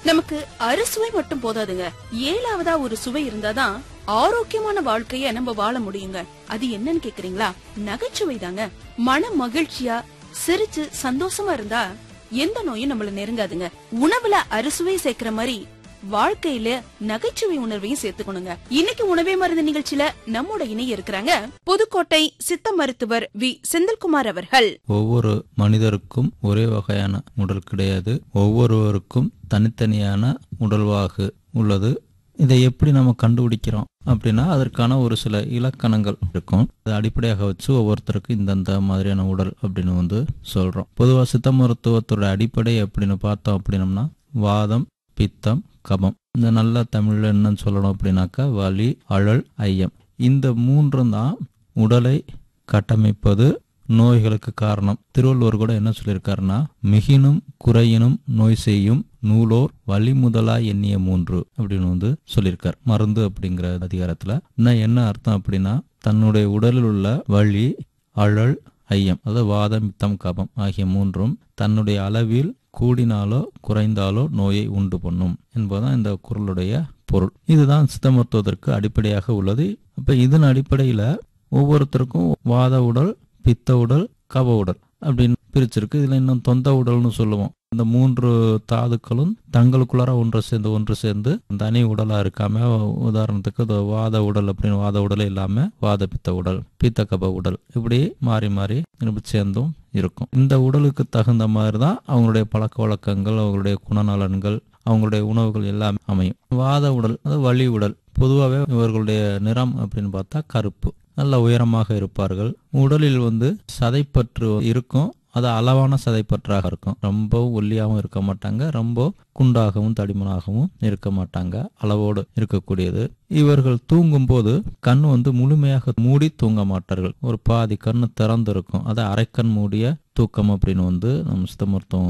நமக்கு அறுசுவை மட்டும் போதாதுங்க ஏழாவதா ஒரு சுவை இருந்தாதான் ஆரோக்கியமான வாழ்க்கைய நம்ம வாழ முடியுங்க அது என்னன்னு கேக்குறீங்களா நகைச்சுவை தாங்க மன மகிழ்ச்சியா சிரிச்சு சந்தோஷமா இருந்தா எந்த நோயும் நம்மள நெருங்காதுங்க உணவுல அறுசுவை சேர்க்கிற மாதிரி வாழ்க்கையில நகைச்சுவை உணர்வையும் சேர்த்துக்கணுங்க இன்னைக்கு உணவே மருந்து நிகழ்ச்சியில நம்மோட இணைய இருக்கிறாங்க புதுக்கோட்டை சித்த மருத்துவர் வி செந்தில்குமார் அவர்கள் ஒவ்வொரு மனிதருக்கும் ஒரே வகையான உடல் கிடையாது ஒவ்வொருவருக்கும் தனித்தனியான உடல்வாகு உள்ளது இதை எப்படி நம்ம கண்டுபிடிக்கிறோம் அப்படின்னா அதற்கான ஒரு சில இலக்கணங்கள் இருக்கும் அதை அடிப்படையாக வச்சு ஒவ்வொருத்தருக்கும் இந்தந்த மாதிரியான உடல் அப்படின்னு வந்து சொல்றோம் பொதுவாக சித்த மருத்துவத்தோட அடிப்படை அப்படின்னு பார்த்தோம் அப்படின்னம்னா வாதம் பித்தம் கபம் இந்த நல்ல தமிழ்ல என்னன்னு சொல்லணும் அப்படின்னாக்கா வலி அழல் ஐயம் இந்த மூன்றும் தான் உடலை கட்டமைப்பது நோய்களுக்கு காரணம் திருவள்ளுவர் கூட என்ன சொல்லியிருக்காருன்னா மிகினும் குறையினும் நோய் செய்யும் நூலோர் வலி முதலா எண்ணிய மூன்று அப்படின்னு வந்து சொல்லியிருக்கார் மருந்து அப்படிங்கிற அதிகாரத்துல இன்னும் என்ன அர்த்தம் அப்படின்னா தன்னுடைய உடலில் உள்ள வலி அழல் ஐயம் அதாவது வாதம் பித்தம் கபம் ஆகிய மூன்றும் தன்னுடைய அளவில் கூடினாலோ குறைந்தாலோ நோயை உண்டு பண்ணும் என்பதுதான் இந்த குரலுடைய பொருள் இதுதான் சித்த மருத்துவத்திற்கு அடிப்படையாக உள்ளது அப்ப இதன் அடிப்படையில ஒவ்வொருத்தருக்கும் வாத உடல் பித்த உடல் கப உடல் அப்படின்னு பிரிச்சிருக்கு இதுல இன்னும் தொந்த உடல்னு சொல்லுவோம் இந்த மூன்று தாதுக்களும் தங்களுக்குள்ளார ஒன்று சேர்ந்து ஒன்று சேர்ந்து தனி உடலா இருக்காம உதாரணத்துக்கு இது வாத உடல் அப்படின்னு வாத உடலே இல்லாம வாத பித்த உடல் பித்த கப உடல் இப்படி மாறி மாறி இரும்பு சேர்ந்தும் இருக்கும் இந்த உடலுக்கு தகுந்த மாதிரி தான் அவங்களுடைய பழக்க வழக்கங்கள் அவங்களுடைய குணநலன்கள் அவங்களுடைய உணவுகள் எல்லாம் அமையும் வாத உடல் அது வலி உடல் பொதுவாகவே இவர்களுடைய நிறம் அப்படின்னு பார்த்தா கருப்பு நல்ல உயரமாக இருப்பார்கள் உடலில் வந்து சதைப்பற்று இருக்கும் அது அளவான சதைப்பற்றாக இருக்கும் ரொம்ப ஒல்லியாகவும் இருக்க மாட்டாங்க ரொம்ப குண்டாகவும் தடிமனாகவும் இருக்க மாட்டாங்க அளவோடு இருக்கக்கூடியது இவர்கள் தூங்கும் போது கண் வந்து முழுமையாக மூடி தூங்க மாட்டார்கள் ஒரு பாதி கண் திறந்து இருக்கும் அதை அரைக்கண் மூடிய தூக்கம் அப்படின்னு வந்து நம்ம சித்த மருத்துவம்